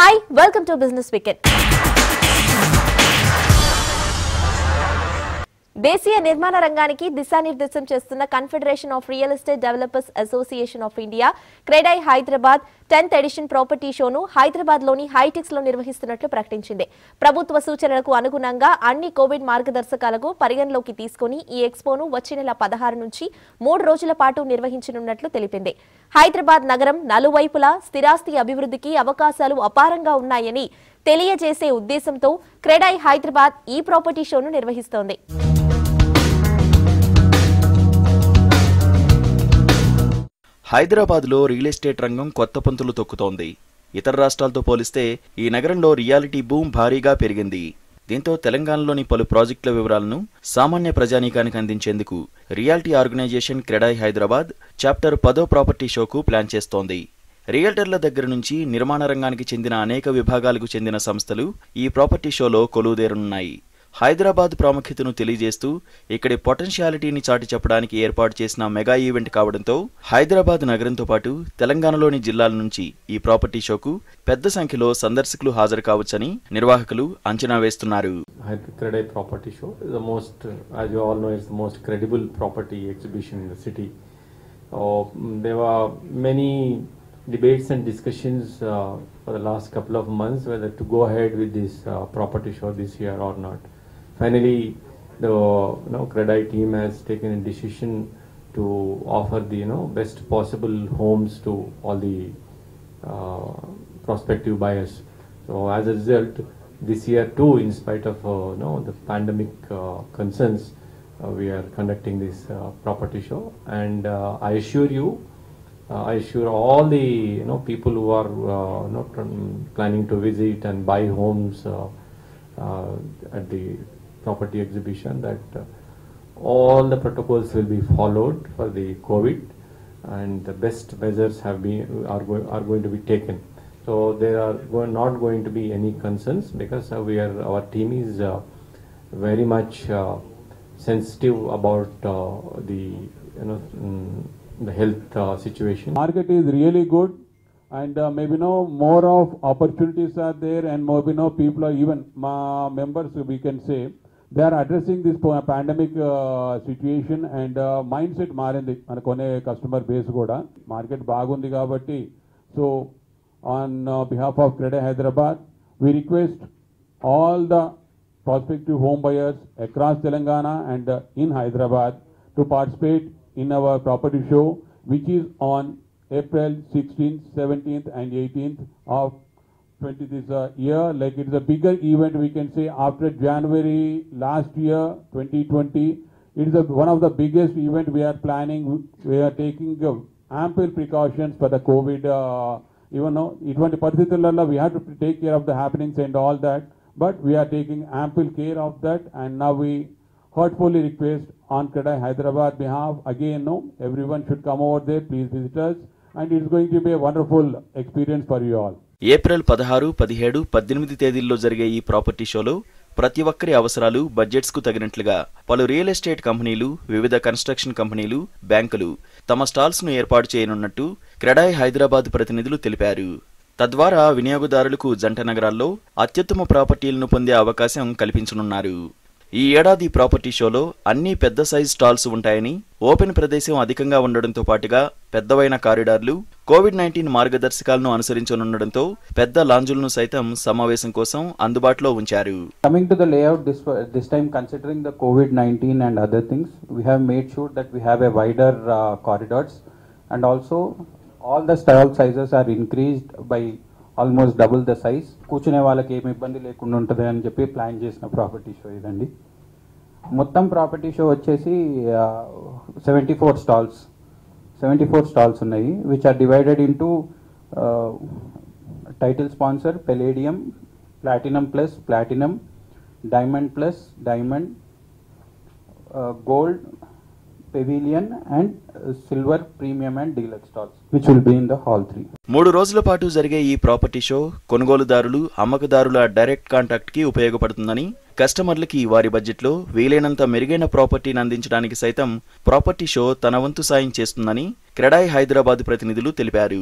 Hi welcome to business weekend దేశీయ నిర్మాణ రంగానికి దిశానిర్దేశం చేస్తున్న confederation of real estate developers association of India CREDAI Hyderabad tenth edition property షోను హైదరాబాద్ లోని హైటెక్స్ లో నిర్వహిస్తున్నట్లు ప్రకటించింది ప్రభుత్వ సూచనలకు అనుగుణంగా అన్ని కోవిడ్ మార్గదర్శకాలకు పరిగణలోకి తీసుకుని ఈ ఎక్స్పోను వచ్చే నెల పదహారు నుంచి మూడు రోజుల పాటు నిర్వహించనున్నట్లు తెలిపింది హైదరాబాద్ నగరం నలువైపులా స్థిరాస్తి అభివృద్ధికి అవకాశాలు అపారంగా ఉన్నాయని తెలియజేసే ఉద్దేశంతో క్రెడై హైదరాబాద్ ఈ ప్రాపర్టీ షోను నిర్వహిస్తోంది హైదరాబాద్లో రియల్ ఎస్టేట్ రంగం కొత్త పంతులు తొక్కుతోంది ఇతర రాష్ట్రాలతో పోలిస్తే ఈ నగరంలో రియాలిటీ బూమ్ భారీగా పెరిగింది దీంతో తెలంగాణలోని పలు ప్రాజెక్టుల వివరాలను సామాన్య ప్రజానీకానికి అందించేందుకు reality organization CREDAI Hyderabad chapter పదో ప్రాపర్టీ షోకు ప్లాన్ చేస్తోంది రియల్టర్ల దగ్గర నుంచి నిర్మాణ రంగానికి చెందిన అనేక విభాగాలకు చెందిన సంస్థలు ఈ ప్రాపర్టీ షోలో కొలువుదేరనున్నాయి హైదరాబాద్ ప్రాముఖ్యతను తెలియజేస్తూ ఇక్కడి పొటెన్షియాలిటీని చాటి చెప్పడానికి ఏర్పాటు చేసిన మెగా ఈవెంట్ కావడంతో హైదరాబాద్ నగరంతో పాటు తెలంగాణలోని జిల్లాల నుంచి ఈ ప్రాపర్టీ షోకు పెద్ద సంఖ్యలో సందర్శకులు హాజరు కావచ్చని నిర్వాహకులు అంచనా వేస్తున్నారు Hyderabad Property Show is the most, uh, as you all know, it's the most credible property exhibition in the city. Uh, mm, there were many debates and discussions uh, for the last couple of months whether to go ahead with this uh, property show this year or not. Finally, the you know, Credai team has taken a decision to offer the you know best possible homes to all the uh, prospective buyers. So as a result, this year too, in spite of uh, you know, the pandemic uh, concerns, uh, we are conducting this uh, property show, and uh, I assure you, uh, I assure all the you know people who are uh, not um, planning to visit and buy homes uh, uh, at the property exhibition that uh, all the protocols will be followed for the COVID, and the best measures have been are, go- are going to be taken. So there are go- not going to be any concerns because uh, we are our team is uh, very much uh, sensitive about uh, the you know mm, the health uh, situation. market is really good and uh, maybe no more of opportunities are there and maybe no people are even my members we can say they are addressing this po- pandemic uh, situation and uh, mindset మారింది మన కొనే customer base కూడా market బాగుంది కాబట్టి so on behalf of CREDAI Hyderabad we request all the prospective home buyers across Telangana and uh, in Hyderabad to participate in our property show, which is on April 16th, 17th, and 18th of 20 this uh, year. Like it is a bigger event, we can say after January last year, 2020. It is a, one of the biggest event we are planning. We are taking uh, ample precautions for the COVID. Uh, even though ఇటువంటి పరిస్థితులలో we have to take care of the happenings and all that, but we are taking ample care of that, and now we heartfully request on Kredai Hyderabad behalf again, no, everyone should come over there. Please visit us, and it's going to be a wonderful experience for you all. April పదహారు పదిహేడు పద్దెనిమిది తేదీల్లో జరిగే ఈ property షోలో ప్రతి ఒక్కరి అవసరాలు బడ్జెట్స్ కు తగినట్లుగా పలు రియల్ ఎస్టేట్ కంపెనీలు వివిధ కన్స్ట్రక్షన్ కంపెనీలు బ్యాంకులు తమ స్టాల్స్ ను ఏర్పాటు చేయనున్నట్టు క్రెడాయ్ హైదరాబాద్ ప్రతినిధులు తెలిపారు తద్వారా వినియోగదారులకు జంట నగరాల్లో అత్యుత్తమ ప్రాపర్టీలను పొందే అవకాశం కల్పించనున్నారు ఈ ఏడాది ప్రాపర్టీ షోలో అన్ని పెద్ద సైజ్ స్టాల్స్ ఉంటాయని ఓపెన్ ప్రదేశం అధికంగా ఉండడంతో పాటుగా పెద్దవైన కారిడార్లు కోవిడ్ నైన్టీన్ మార్గదర్శకాలను అనుసరించనుండడంతో పెద్ద లాంజులను సైతం సమావేశం కోసం అందుబాటులో ఉంచారు Coming to the layout this this time, considering the COVID 19 and other things, we have made sure that we have a wider uh, corridors, and also all the stall sizes are increased by almost double the size కూర్చునే వాళ్ళకి ఏమి ఇబ్బంది లేకుండా ఉంటుంది అని చెప్పి plan చేసిన property show ఇదండి మొత్తం ప్రాపర్టీ షో వచ్చేసి seventy four stalls seventy four stalls ఉన్నాయి which are divided into title sponsor palladium platinum plus platinum diamond plus diamond gold pavilion and silver premium and deluxe stalls which will be in the hall three మూడు రోజుల పాటు జరిగే ఈ property show కొనుగోలుదారులు అమ్మకదారుల direct contact కి ఉపయోగపడుతుందని కస్టమర్లకి వారి బడ్జెట్లో వీలైనంత మెరుగైన ప్రాపర్టీని అందించడానికి సైతం ప్రాపర్టీ షో తన వంతు సాయం చేస్తుందని క్రెడాయ్ హైదరాబాద్ ప్రతినిధులు తెలిపారు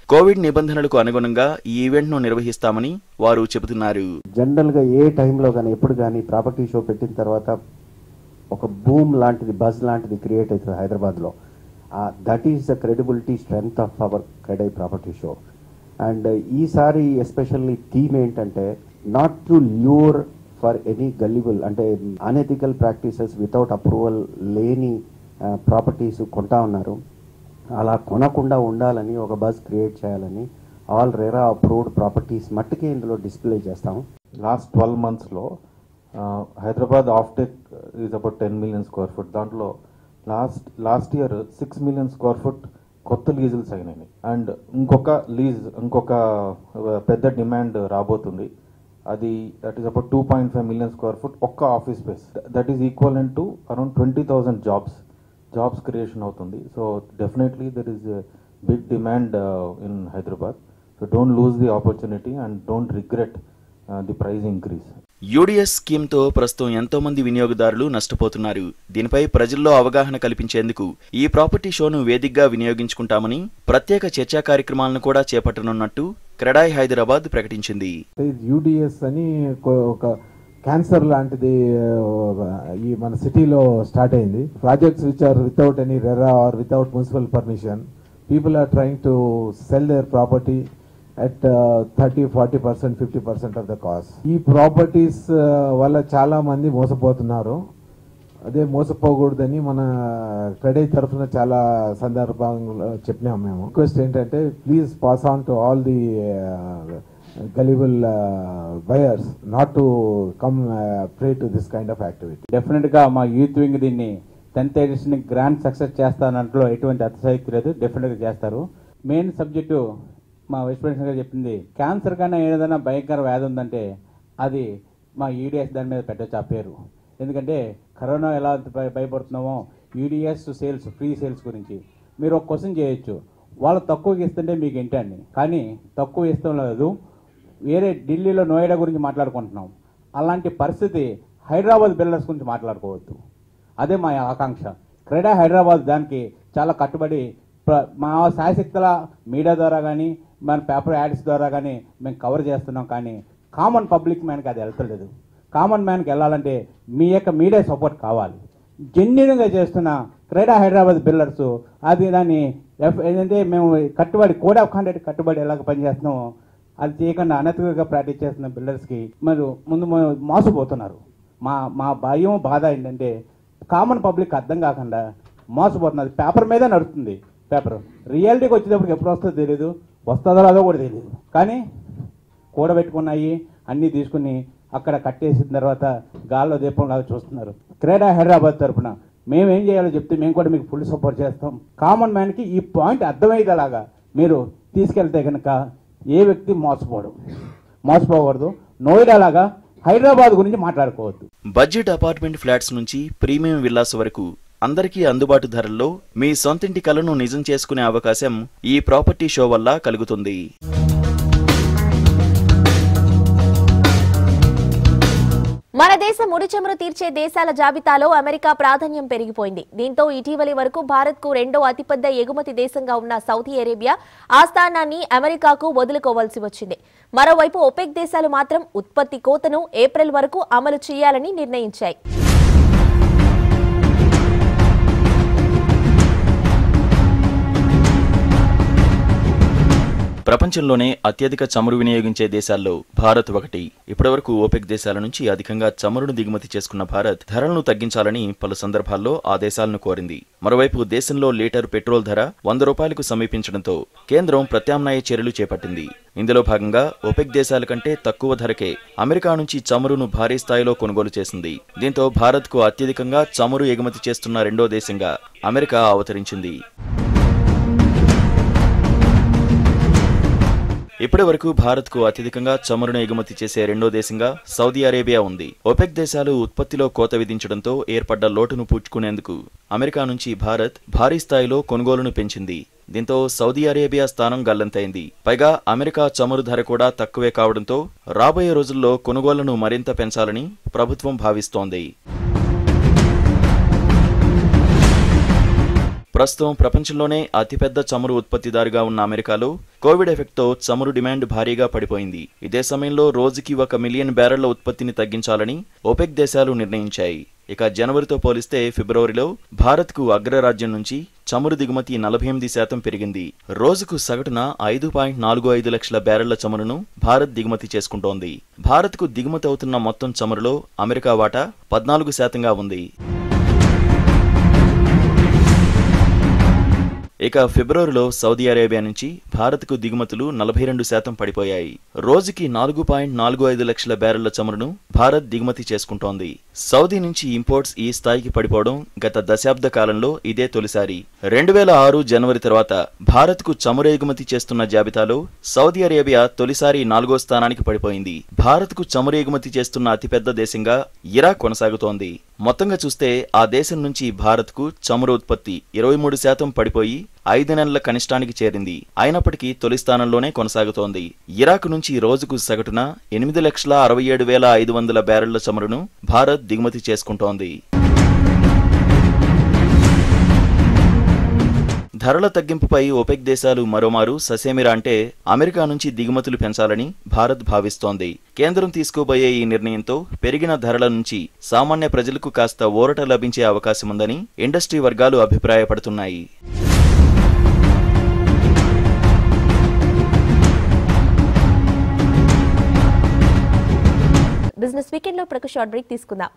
కోవిడ్ నిబంధనలకు అనుగుణంగా ఈ ఈవెంట్ను నిర్వహిస్తామని వారు చెబుతున్నారు జనరల్గా ఏ టైంలో కానీ ఎప్పుడు కానీ ప్రాపర్టీ షో పెట్టిన తర్వాత ఒక బూమ్ లాంటిది బజ్ లాంటిది క్రియేట్ అవుతుంది హైదరాబాద్లో that is the credibility strength of our CREDAI property show and ఈసారి ఎస్పెషల్లీ థీమ్ ఏంటంటే not to lure for any gullible అంటే అనెథికల్ ప్రాక్టీసెస్ వితౌట్ అప్రూవల్ లేని ప్రాపర్టీస్ కొంటా ఉన్నారు అలా కొనకుండా ఉండాలని ఒక బస్ క్రియేట్ చేయాలని ఆల్ రెరా అప్రూవ్డ్ ప్రాపర్టీస్ మట్టుకే ఇందులో డిస్ప్లే చేస్తాము లాస్ట్ ట్వెల్వ్ మంత్స్లో Hyderabad offtake is about ten million square foot దాంట్లో last last year six million square foot కొత్త లీజులు అయినాయి అండ్ ఇంకొక లీజ్ ఇంకొక uh, పెద్ద డిమాండ్ రాబోతుంది అది that is about two point five million square foot ఒక్క office space that is equal to around twenty thousand jobs jobs creation అవుతుంది so definitely there is big demand in Hyderabad so don't lose the opportunity and don't regret the price increase UDS స్కీమ్తో ప్రస్తుతం ఎంతో మంది వినియోగదారులు నష్టపోతున్నారు దీనిపై ప్రజల్లో అవగాహన కల్పించేందుకు ఈ ప్రాపర్టీ షోను వేదికగా వినియోగించుకుంటామని ప్రత్యేక చర్చా కార్యక్రమాలను కూడా చేపట్టనున్నట్టు క్రెడాయ్ హైదరాబాద్ ప్రకటించింది యూడిఎస్ అని కొ- ఒక క్యాన్సర్ లాంటిది ఆ, ఈ మన సిటీలో స్టార్ట్ అయింది projects which are without any RERA or without municipal permission people are trying to sell their property at thirty forty percent fifty percent of the cost ఈ ప్రాపర్టీస్ వల్ల చాలా మంది మోసపోతున్నారు అదే మోసపోకూడదని మన క్రెడై తరఫున చాలా సందర్భంలో చెప్పినాం మేము రిక్వెస్ట్ ఏంటంటే please pass on to all the gullible buyers not to come prey to this kind of activity డెఫినెట్గా మా యూత్ వింగ్ దీన్ని టెన్త్ ఎడిషన్ గ్రాండ్ సక్సెస్ చేస్తానంట్లో ఎటువంటి అతిశయక్తి లేదు డెఫినెట్గా చేస్తారు మెయిన్ సబ్జెక్టు మా వైస్ ప్రెసిడెంట్ గారు చెప్పింది క్యాన్సర్ కన్నా ఏదైనా భయంకర వ్యాధి ఉందంటే అది మా ఈడిఎస్ దాని మీద పెట్టచ్చు ఆ పేరు ఎందుకంటే కరోనా ఎలా భయ- భయపడుతున్నామో ఈడిఎస్ సేల్స్ ఫ్రీ సేల్స్ గురించి మీరు ఒక క్వశ్చన్ చేయొచ్చు వాళ్ళు తక్కువకి ఇస్తుంటే మీకు ఏంటండి కానీ తక్కువ ఇష్టం లేదు వేరే ఢిల్లీలో నోయిడా గురించి మాట్లాడుకుంటున్నాం అలాంటి పరిస్థితి హైదరాబాద్ బిల్డర్స్ గురించి మాట్లాడుకోవద్దు అదే మా ఆకాంక్ష క్రీడా హైదరాబాద్ దానికి చాలా కట్టుబడి ప్ర- మా శాయశక్తుల మీడియా ద్వారా కానీ మన పేపర్ యాడ్స్ ద్వారా కానీ మేము కవర్ చేస్తున్నాం కానీ కామన్ పబ్లిక్ మ్యాన్కి అది వెళ్తలేదు కామన్ మ్యాన్కి వెళ్ళాలంటే మీ యొక్క మీడియా సపోర్ట్ కావాలి జెన్యున్గా చేస్తున్న క్రీడా హైదరాబాద్ బిల్డర్స్ అది దాన్ని ఎఫ్- ఏంటంటే మేము కట్టుబడి కోడ్ ఆఫ్ కాండక్ట్ కట్టుబడి ఎలాగ పనిచేస్తున్నామో అది చేయకుండా అనతిగా ప్రాక్టీస్ చేస్తున్న బిల్డర్స్కి మరి ముందు మొ- మోసపోతున్నారు మా మా భయం బాధ ఏంటంటే కామన్ పబ్లిక్ అర్థం కాకుండా మోసపోతున్నది పేపర్ మీదే నడుస్తుంది పేపర్ రియాలిటీకి వచ్చేటప్పటికి ఎప్పుడు వస్తుందో తెలియదు వస్తుందో రాదో కూడా తెలియదు కానీ కూడబెట్టుకున్నాయి అన్నీ తీసుకుని అక్కడ కట్టేసిన తర్వాత గాల్లో దీపంలాగా చూస్తున్నారు క్రీడా హైదరాబాద్ తరపున మేము ఏం చేయాలో చెప్తే మేము కూడా మీకు ఫుల్ సపోర్ట్ చేస్తాం కామన్ మ్యాన్కి ఈ పాయింట్ అర్థమయ్యేలాగా మీరు తీసుకెళ్తే కనుక ఏ వ్యక్తి మోసపోడు మోసపోకూడదు నోయిడా లాగా హైదరాబాద్ గురించి మాట్లాడుకోవద్దు బడ్జెట్ అపార్ట్మెంట్ ఫ్లాట్స్ నుంచి ప్రీమియం విల్లాస్ వరకు అందరికీ అందుబాటు ధరల్లో మీ సొంతింటి కలను నిజం చేసుకునే అవకాశం ఈ ప్రాపర్టీ షో వల్ల కలుగుతుంది మన దేశ ముడి చమురు తీర్చే దేశాల జాబితాలో అమెరికా ప్రాధాన్యం పెరిగిపోయింది దీంతో ఇటీవలి వరకు భారత్ కు రెండో అతిపెద్ద ఎగుమతి దేశంగా ఉన్న సౌదీ అరేబియా ఆ స్థానాన్ని అమెరికాకు వదులుకోవాల్సి వచ్చింది మరోవైపు ఒపెక్ దేశాలు మాత్రం ఉత్పత్తి కోతను ఏప్రిల్ వరకు అమలు చేయాలని నిర్ణయించాయి ప్రపంచంలోనే అత్యధిక చమురు వినియోగించే దేశాల్లో భారత్ ఒకటి ఇప్పటివరకు ఓపెక్ దేశాల నుంచి అధికంగా చమురును దిగుమతి చేసుకున్న భారత్ ధరలను తగ్గించాలని పలు సందర్భాల్లో ఆ దేశాలను కోరింది మరోవైపు దేశంలో లీటర్ పెట్రోల్ ధర వంద రూపాయలకు సమీపించడంతో కేంద్రం ప్రత్యామ్నాయ చర్యలు చేపట్టింది ఇందులో భాగంగా ఒపెక్ దేశాల కంటే తక్కువ ధరకే అమెరికా నుంచి చమురును భారీ స్థాయిలో కొనుగోలు చేసింది దీంతో భారత్కు అత్యధికంగా చమురు ఎగుమతి చేస్తున్న రెండో దేశంగా అమెరికా అవతరించింది ఇప్పటి వరకు భారత్కు అత్యధికంగా చమురును ఎగుమతి చేసే రెండో దేశంగా సౌదీ అరేబియా ఉంది ఒపెక్ దేశాలు ఉత్పత్తిలో కోత విధించడంతో ఏర్పడ్డ లోటును పూడ్చుకునేందుకు అమెరికా నుంచి భారత్ భారీ స్థాయిలో కొనుగోలును పెంచింది దీంతో సౌదీ అరేబియా స్థానం గల్లంతైంది పైగా అమెరికా చమురు ధర కూడా తక్కువే కావడంతో రాబోయే రోజుల్లో కొనుగోళ్లను మరింత పెంచాలని ప్రభుత్వం భావిస్తోంది ప్రస్తుతం ప్రపంచంలోనే అతిపెద్ద చమురు ఉత్పత్తిదారుగా ఉన్న అమెరికాలో కోవిడ్ ఎఫెక్ట్తో చమురు డిమాండ్ భారీగా పడిపోయింది ఇదే సమయంలో రోజుకి ఒక మిలియన్ బ్యారెళ్ల ఉత్పత్తిని తగ్గించాలని ఒపెక్ దేశాలు నిర్ణయించాయి ఇక జనవరితో పోలిస్తే ఫిబ్రవరిలో భారత్కు అగ్రరాజ్యం నుంచి చమురు దిగుమతి నలభై ఎనిమిది శాతం పెరిగింది రోజుకు సగటున ఐదు పాయింట్ నాలుగు ఐదు లక్షల బ్యారెళ్ల చమురును భారత్ దిగుమతి చేసుకుంటోంది భారత్కు దిగుమతి అవుతున్న మొత్తం చమురులో అమెరికా వాటా పద్నాలుగు శాతంగా ఉంది ఇక ఫిబ్రవరిలో సౌదీ అరేబియా నుంచి భారత్కు దిగుమతులు నలభై రెండు శాతం పడిపోయాయి రోజుకి నాలుగు పాయింట్ నాలుగు ఐదు లక్షల బ్యారెళ్ల చమురును భారత్ దిగుమతి చేసుకుంటోంది సౌదీ నుంచి ఇంపోర్ట్స్ ఈ స్థాయికి పడిపోవడం గత దశాబ్ద కాలంలో ఇదే తొలిసారి రెండు వేల ఆరు జనవరి తర్వాత భారత్కు చమురు ఎగుమతి చేస్తున్న జాబితాలో సౌదీ అరేబియా తొలిసారి నాలుగో స్థానానికి పడిపోయింది భారత్కు చమురు ఎగుమతి చేస్తున్న అతిపెద్ద దేశంగా ఇరాక్ కొనసాగుతోంది మొత్తంగా చూస్తే ఆ దేశం నుంచి భారత్కు చమురు ఉత్పత్తి ఇరవై మూడు శాతం పడిపోయి ఐదు నెలల కనిష్టానికి చేరింది అయినప్పటికీ తొలి స్థానంలోనే కొనసాగుతోంది ఇరాక్ నుంచి రోజుకు సగటున ఎనిమిది లక్షల అరవై ఏడు వేల ఐదు వందల బ్యారెళ్ల చమురును భారత్ దిగుమతి చేసుకుంటోంది ధరల తగ్గింపుపై ఒపెక్ దేశాలు మరోమారు ససేమిరా అంటే అమెరికా నుంచి దిగుమతులు పెంచాలని భారత్ భావిస్తోంది కేంద్రం తీసుకోబోయే ఈ నిర్ణయంతో పెరిగిన ధరల నుంచి సామాన్య ప్రజలకు కాస్త ఊరట లభించే అవకాశముందని ఇండస్ట్రీ వర్గాలు అభిప్రాయపడుతున్నాయి బిజినెస్ వీకెండ్ లో ఇప్పుడు ఒక షార్ట్ బ్రేక్ తీసుకుందాం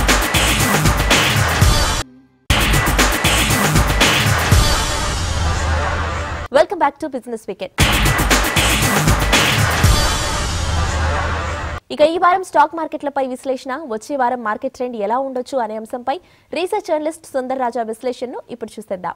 welcome back to business weekend ఇక ఈ వారం స్టాక్ మార్కెట్లపై విశ్లేషణ వచ్చే వారం మార్కెట్ ట్రెండ్ ఎలా ఉండొచ్చు అనే అంశంపై రీసెర్చ్ జర్నలిస్ట్ సుందర్ రాజా విశ్లేషణను ఇప్పుడు చూసేద్దాం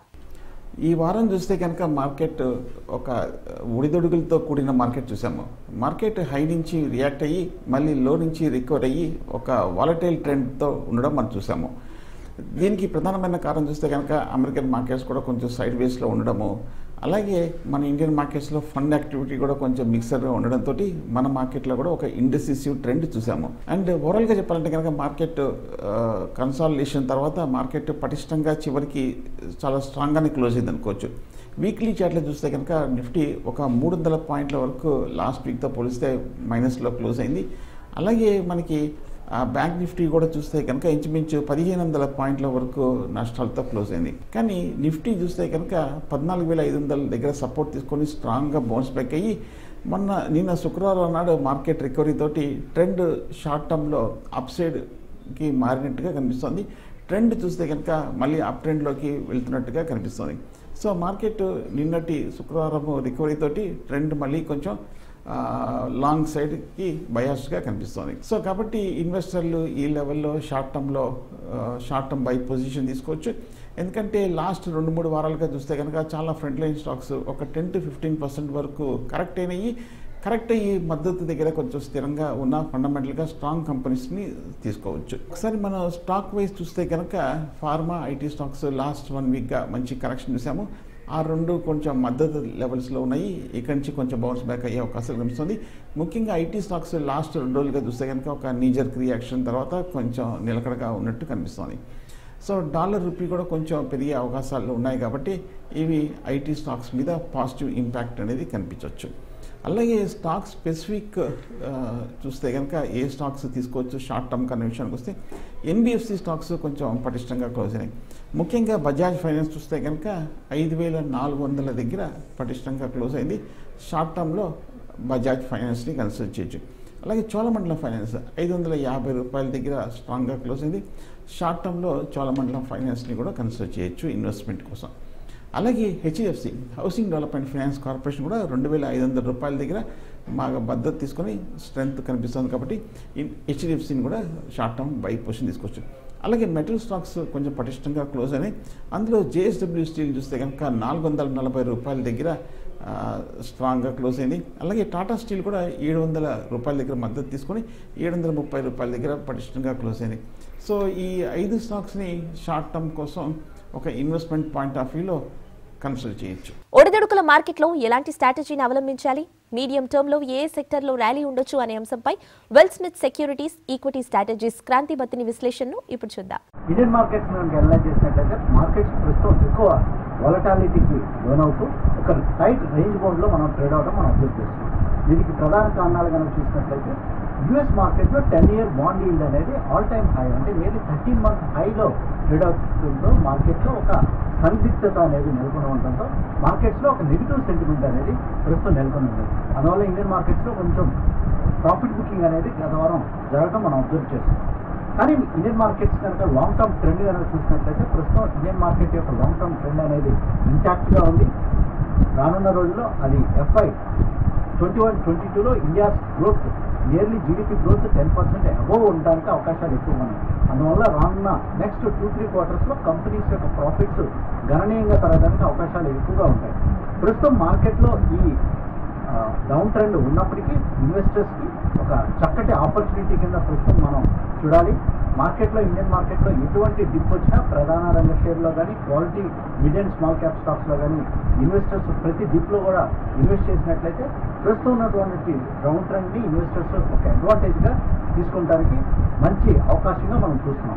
ఈ వారం చూస్తే కనుక మార్కెట్ ఒక ఉడిదొడుగులతో కూడిన మార్కెట్ చూసాము మార్కెట్ హై నుంచి రియాక్ట్ అయ్యి మళ్ళీ లో నుంచి రికవర్ అయ్యి ఒక వాలటైల్ ట్రెండ్తో ఉండడం మనం చూసాము దీనికి ప్రధానమైన కారణం చూస్తే కనుక అమెరికన్ మార్కెట్స్ కూడా కొంచెం సైడ్ వేస్లో ఉండడము అలాగే మన ఇండియన్ మార్కెట్స్లో ఫండ్ యాక్టివిటీ కూడా కొంచెం మిక్సర్గా ఉండడంతో మన మార్కెట్లో కూడా ఒక ఇండెసిసివ్ ట్రెండ్ చూసాము అండ్ ఓవరాల్గా చెప్పాలంటే కనుక మార్కెట్ కన్సాలిడేషన్ తర్వాత మార్కెట్ పటిష్టంగా చివరికి చాలా స్ట్రాంగ్గానే క్లోజ్ అయింది అనుకోవచ్చు వీక్లీ చార్ట్లో చూస్తే కనుక నిఫ్టీ ఒక మూడు వందల పాయింట్ల వరకు లాస్ట్ వీక్తో పోలిస్తే మైనస్లో క్లోజ్ అయింది అలాగే మనకి ఆ బ్యాంక్ నిఫ్టీ కూడా చూస్తే కనుక ఇంచుమించు పదిహేను వందల పాయింట్ల వరకు నష్టాలతో క్లోజ్ అయింది కానీ నిఫ్టీ చూస్తే కనుక పద్నాలుగు వేల ఐదు వందల దగ్గర సపోర్ట్ తీసుకొని స్ట్రాంగ్గా బౌన్స్ బ్యాక్ అయ్యి మొన్న నిన్న శుక్రవారం నాడు మార్కెట్ రికవరీ తోటి ట్రెండ్ షార్ట్ టర్మ్లో అప్ సైడ్కి మారినట్టుగా కనిపిస్తుంది ట్రెండ్ చూస్తే కనుక మళ్ళీ అప్ ట్రెండ్లోకి వెళ్తున్నట్టుగా కనిపిస్తుంది సో మార్కెట్ నిన్నటి శుక్రవారం రికవరీ తోటి ట్రెండ్ మళ్ళీ కొంచెం ఆ, లాంగ్ సైడ్కి బయాస్గా కనిపిస్తుంది సో కాబట్టి ఇన్వెస్టర్లు ఈ లెవెల్లో షార్ట్ టర్మ్లో ఆ, షార్ట్ టర్మ్ బై పొజిషన్ తీసుకోవచ్చు ఎందుకంటే లాస్ట్ రెండు మూడు వారాలుగా చూస్తే కనుక చాలా ఫ్రంట్ లైన్ స్టాక్స్ ఒక టెన్ టు ఫిఫ్టీన్ పర్సెంట్ వరకు కరెక్ట్ అయినాయి కరెక్ట్ అయ్యి మద్దతు దగ్గర కొంచెం స్థిరంగా ఉన్న ఫండమెంటల్గా స్ట్రాంగ్ కంపెనీస్ని తీసుకోవచ్చు ఒకసారి మనం స్టాక్ వైజ్ చూస్తే కనుక pharma IT stocks last one వీక్గా మంచి కరెక్షన్ చూసాము ఆ రెండు కొంచెం మద్దతు లెవెల్స్లో ఉన్నాయి ఇక్కడి నుంచి కొంచెం బౌన్స్ బ్యాక్ అయ్యే అవకాశం కనిపిస్తుంది ముఖ్యంగా ఐటీ స్టాక్స్ లాస్ట్ రెండు రోజులుగా చూస్తే కనుక ఒక నీజర్ రియాక్షన్ తర్వాత కొంచెం నిలకడగా ఉన్నట్టు కనిపిస్తుంది సో డాలర్ రూపీ కూడా కొంచెం పెరిగే అవకాశాలు ఉన్నాయి కాబట్టి ఇవి ఐటీ స్టాక్స్ మీద పాజిటివ్ ఇంపాక్ట్ అనేది కనిపించవచ్చు అలాగే స్టాక్ స్పెసిఫిక్ ఆ, చూస్తే కనుక ఏ స్టాక్స్ తీసుకోవచ్చు షార్ట్ టర్మ్ కన్నా విషయానికి వస్తే ఎన్బిఎఫ్సి స్టాక్స్ కొంచెం పటిష్టంగా క్లోజ్ అయినాయి ముఖ్యంగా బజాజ్ ఫైనాన్స్ చూస్తే కనుక ఐదు వేల నాలుగు వందల దగ్గర పటిష్టంగా క్లోజ్ అయింది షార్ట్ టర్మ్లో బజాజ్ ఫైనాన్స్ని కన్సిడర్ చేయొచ్చు అలాగే చోళమండలం ఫైనాన్స్ ఐదు వందల యాభై రూపాయల దగ్గర స్ట్రాంగ్గా క్లోజ్ అయింది షార్ట్ టర్మ్లో చోళమండలం ఫైనాన్స్ని కూడా కన్సిడర్ చేయొచ్చు ఇన్వెస్ట్మెంట్ కోసం అలాగే HDFC housing development finance corporation కూడా రెండు వేల ఐదు వందల రూపాయల దగ్గర బాగా భద్రత తీసుకొని స్ట్రెంగ్త్ కనిపిస్తుంది కాబట్టి హెచ్డిఎఫ్సిని కూడా షార్ట్ టర్మ్ బై పొజిషన్ తీసుకోవచ్చు అలాగే మెటల్ స్టాక్స్ కొంచెం పటిష్టంగా క్లోజ్ అయినాయి అందులో జేఎస్డబ్ల్యూ స్టీల్ చూస్తే కనుక నాలుగు వందల నలభై రూపాయల దగ్గర ఆ, స్ట్రాంగ్గా క్లోజ్ అయింది అలాగే టాటా స్టీల్ కూడా ఏడు వందల రూపాయల దగ్గర మద్దతు తీసుకొని ఏడు వందల ముప్పై రూపాయల దగ్గర పటిష్టంగా క్లోజ్ అయింది సో ఈ ఐదు స్టాక్స్ని షార్ట్ టర్మ్ కోసం ఒక ఇన్వెస్ట్మెంట్ పాయింట్ ఆఫ్ వ్యూలో కన్సిడర్ చేయొచ్చు ఒడిదొడుకుల మార్కెట్లో ఎలాంటి స్ట్రాటజీని అవలంబించాలి మీడియం టర్మ్ లో ఏ సెక్టర్ లో ర్యాలీ ఉండొచ్చు అనే అంశంపై వెల్ స్మిత్ securities equity strategies Kranthi Bathini విశ్లేషణను ఇప్పుడు చూద్దాం ఇండియన్ మార్కెట్స్ మనం అనలైజ్ చేసినట్లయితే మార్కెట్స్ ప్రస్తుతం ఎక్కువ వాలటాలిటీకి లోనవుతూ ఒక టైట్ రేంజ్ బౌండ్లో మనం ట్రేడ్ అవడం మనం అబ్జర్వ్ చేస్తున్నాం దీనికి ప్రధాన కారణాలు కనుక చూసినట్లయితే యుఎస్ మార్కెట్లో టెన్ ఇయర్ బాండ్ ఈల్డ్ అనేది ఆల్ టైమ్ హై అంటే నియర్లీ థర్టీన్ మంత్ హైలో ట్రేడ్ అవుతుందో మార్కెట్లో ఒక సందిగ్ధత అనేది నెలకొని ఉండడంతో మార్కెట్స్లో ఒక నెగిటివ్ సెంటిమెంట్ అనేది ప్రస్తుతం నెలకొని ఉంది అందువల్ల ఇండియన్ మార్కెట్స్లో కొంచెం ప్రాఫిట్ బుకింగ్ అనేది గత వారం జరగడం మనం అబ్జర్వ్ చేస్తాం కానీ ఇండియన్ మార్కెట్స్ కనుక లాంగ్ టర్మ్ ట్రెండ్ కనుక చూసినట్లయితే ప్రస్తుతం ఇండియన్ మార్కెట్ యొక్క లాంగ్ టర్మ్ ట్రెండ్ అనేది ఇంటాక్ట్గా ఉంది రానున్న రోజుల్లో అది ఎఫ్ఐ ట్వంటీ వన్ ట్వంటీ టూలో India growth nearly GDP growth ten percent above ఉండడానికి అవకాశాలు ఎక్కువ ఉన్నాయి అందువల్ల రానున్న నెక్స్ట్ టూ త్రీ క్వార్టర్స్లో కంపెనీస్ యొక్క ప్రాఫిట్స్ గణనీయంగా పెరగడానికి అవకాశాలు ఎక్కువగా ఉంటాయి ప్రస్తుతం మార్కెట్లో ఈ డౌన్ ట్రెండ్ ఉన్నప్పటికీ ఇన్వెస్టర్స్కి ఒక చక్కటి ఆపర్చునిటీ కింద ప్రస్తుతం మనం చూడాలి మార్కెట్లో ఇండియన్ మార్కెట్లో ఎటువంటి డిప్ వచ్చినా ప్రధాన రంగ షేర్లో కానీ quality mid and small cap స్టాక్స్లో కానీ ఇన్వెస్టర్స్ ప్రతి డిప్లో కూడా ఇన్వెస్ట్ చేసినట్లయితే ప్రస్తుతం ఉన్నటువంటి డౌన్ ట్రెండ్ని ఇన్వెస్టర్స్ ఒక అడ్వాంటేజ్గా తీసుకోవడానికి మంచి అవకాశంగా మనం చూస్తున్నాం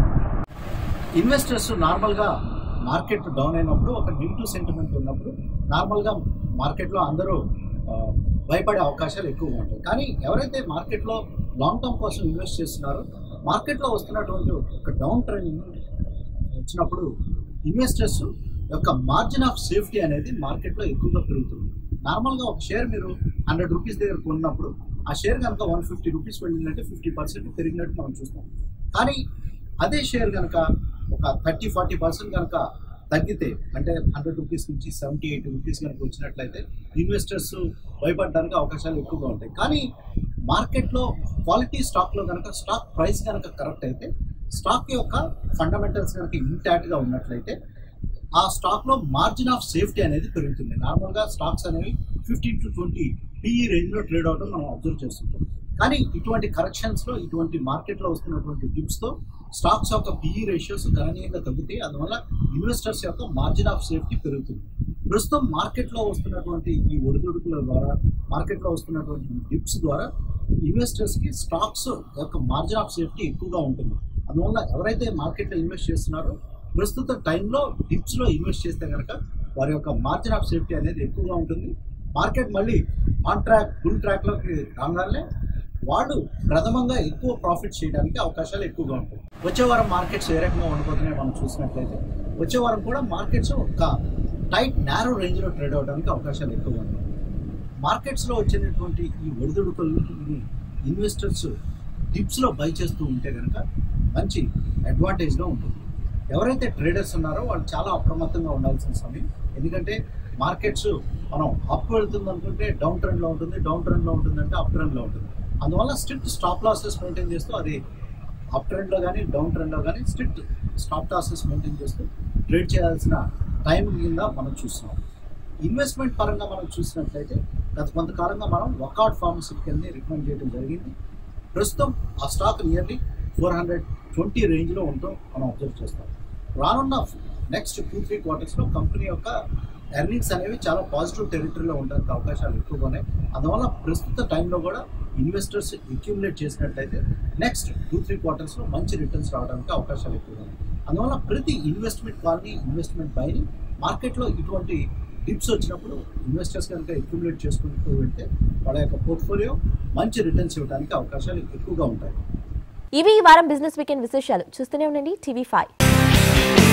ఇన్వెస్టర్స్ నార్మల్గా మార్కెట్ డౌన్ అయినప్పుడు ఒక నెగిటివ్ సెంటిమెంట్ ఉన్నప్పుడు నార్మల్గా మార్కెట్లో అందరూ ఆ, భయపడే అవకాశాలు ఎక్కువగా ఉంటాయి కానీ ఎవరైతే మార్కెట్లో లాంగ్ టర్మ్ కోసం ఇన్వెస్ట్ చేస్తున్నారో మార్కెట్లో వస్తున్నటువంటి ఒక డౌన్ ట్రెండ్ వచ్చినప్పుడు ఇన్వెస్టర్స్ యొక్క మార్జిన్ ఆఫ్ సేఫ్టీ అనేది మార్కెట్లో ఎక్కువగా పెరుగుతుంది నార్మల్గా ఒక షేర్ మీరు హండ్రెడ్ రూపీస్ దగ్గర కొన్నప్పుడు ఆ షేర్ కనుక వన్ ఫిఫ్టీ రూపీస్ వెళ్ళిందంటే ఫిఫ్టీ పర్సెంట్ పెరిగినట్టు మనం చూస్తాం కానీ అదే షేర్ కనుక ఒక థర్టీ ఫార్టీ పర్సెంట్ కనుక తగ్గితే అంటే హండ్రెడ్ రూపీస్ నుంచి సెవెంటీ ఎయిటీ రూపీస్ కనుక వచ్చినట్లయితే ఇన్వెస్టర్స్ భయపడడానికి అవకాశాలు ఎక్కువగా ఉంటాయి కానీ మార్కెట్లో క్వాలిటీ స్టాక్లో కనుక స్టాక్ ప్రైస్ కనుక కరెక్ట్ అయితే స్టాక్ యొక్క ఫండమెంటల్స్ కనుక ఇంటాక్ట్గా ఉన్నట్లయితే ఆ స్టాక్లో మార్జిన్ ఆఫ్ సేఫ్టీ అనేది పెరుగుతుంది నార్మల్గా స్టాక్స్ అనేవి ఫిఫ్టీన్ టు ట్వంటీ పిఈ రేంజ్లో ట్రేడ్ అవడం మనం అబ్జర్వ్ చేస్తుంటాం కానీ ఇటువంటి కరెక్షన్స్లో ఇటువంటి మార్కెట్లో వస్తున్నటువంటి డిప్స్తో స్టాక్స్ యొక్క పిఈ రేషియోస్ గణనీయంగా తగ్గుతాయి అందువల్ల ఇన్వెస్టర్స్ యొక్క మార్జిన్ ఆఫ్ సేఫ్టీ పెరుగుతుంది ప్రస్తుతం మార్కెట్లో వస్తున్నటువంటి ఈ ఒడిదుడుకుల ద్వారా మార్కెట్లో వస్తున్నటువంటి డిప్స్ ద్వారా ఇన్వెస్టర్స్కి స్టాక్స్ యొక్క మార్జిన్ ఆఫ్ సేఫ్టీ ఎక్కువగా ఉంటుంది అందువల్ల ఎవరైతే మార్కెట్లో ఇన్వెస్ట్ చేస్తున్నారో ప్రస్తుత టైంలో డిప్స్లో ఇన్వెస్ట్ చేస్తే కనుక వారి యొక్క మార్జిన్ ఆఫ్ సేఫ్టీ అనేది ఎక్కువగా ఉంటుంది మార్కెట్ మళ్ళీ ఆన్ ట్రాక్ ఫుల్ ట్రాక్లోకి రాగానే వాళ్ళు ప్రథమంగా ఎక్కువ ప్రాఫిట్ చేయడానికి అవకాశాలు ఎక్కువగా ఉంటాయి వచ్చే వారం మార్కెట్స్ ఏ రకంగా ఉండబోతున్నాయో మనం చూసినట్లయితే వచ్చే వారం కూడా మార్కెట్స్ ఒక టైట్ నేరో రేంజ్లో ట్రేడ్ అవడానికి అవకాశాలు ఎక్కువగా ఉంటాయి మార్కెట్స్లో వచ్చినటువంటి ఈ ఒడిదుడుకుల్ని ఇన్వెస్టర్స్ డిప్స్లో బై చేస్తూ ఉంటే కనుక మంచి అడ్వాంటేజ్గా ఉంటుంది ఎవరైతే ట్రేడర్స్ ఉన్నారో వాళ్ళు చాలా అప్రమత్తంగా ఉండాల్సిన సమయం ఎందుకంటే మార్కెట్స్ మనం అప్ వెళ్తుంది అనుకుంటే డౌన్ ట్రెండ్లో ఉంటుంది డౌన్ ట్రెండ్లో ఉంటుందంటే అప్ ట్రెండ్లో ఉంటుంది అందువల్ల స్ట్రిక్ట్ స్టాప్ లాసెస్ మెయింటైన్ చేస్తూ అది అప్ ట్రెండ్లో కానీ డౌన్ ట్రెండ్లో కానీ స్ట్రిక్ట్ స్టాప్ లాసెస్ మెయింటైన్ చేస్తూ ట్రేడ్ చేయాల్సిన టైం కింద మనం చూస్తున్నాం ఇన్వెస్ట్మెంట్ పరంగా మనం చూసినట్లయితే గత కొంతకాలంగా మనం వర్కౌట్ ఫార్మసిటికల్ని రికమెండ్ చేయడం జరిగింది ప్రస్తుతం ఆ stock nearly four hundred twenty రేంజ్లో ఉండటం మనం అబ్జర్వ్ చేస్తాం రానున్న నెక్స్ట్ టూ త్రీ క్వార్టర్స్లో కంపెనీ యొక్క ఎర్నింగ్స్ అనేవి చాలా పాజిటివ్ టెరిటరీలో ఉండడానికి అవకాశాలు ఎక్కువగా ఉన్నాయి అందువల్ల ప్రస్తుత టైంలో కూడా ఇన్వెస్టర్స్ అక్యూములేట్ చేసినట్లయితే నెక్స్ట్ టూ త్రీ క్వార్టర్స్లో మంచి రిటర్న్స్ రావడానికి అవకాశాలు ఎక్కువగా ఉన్నాయి అందువల్ల ప్రతి ఇన్వెస్ట్మెంట్ వాళ్ళని ఇన్వెస్ట్మెంట్ బైని మార్కెట్లో ఇటువంటి డిప్స్ వచ్చినప్పుడు ఇన్వెస్టర్స్ కనుక అక్యూములేట్ చేసుకుంటూ వెళ్తే వాళ్ళ యొక్క పోర్ట్ఫోలియో మంచి రిటర్న్స్ ఇవ్వడానికి అవకాశాలు ఎక్కువగా ఉంటాయి ఇవి ఈ వారం బిజినెస్ వీకెండ్ విశేషాలు చూస్తూనే ఉండండి టీవీ ఫైవ్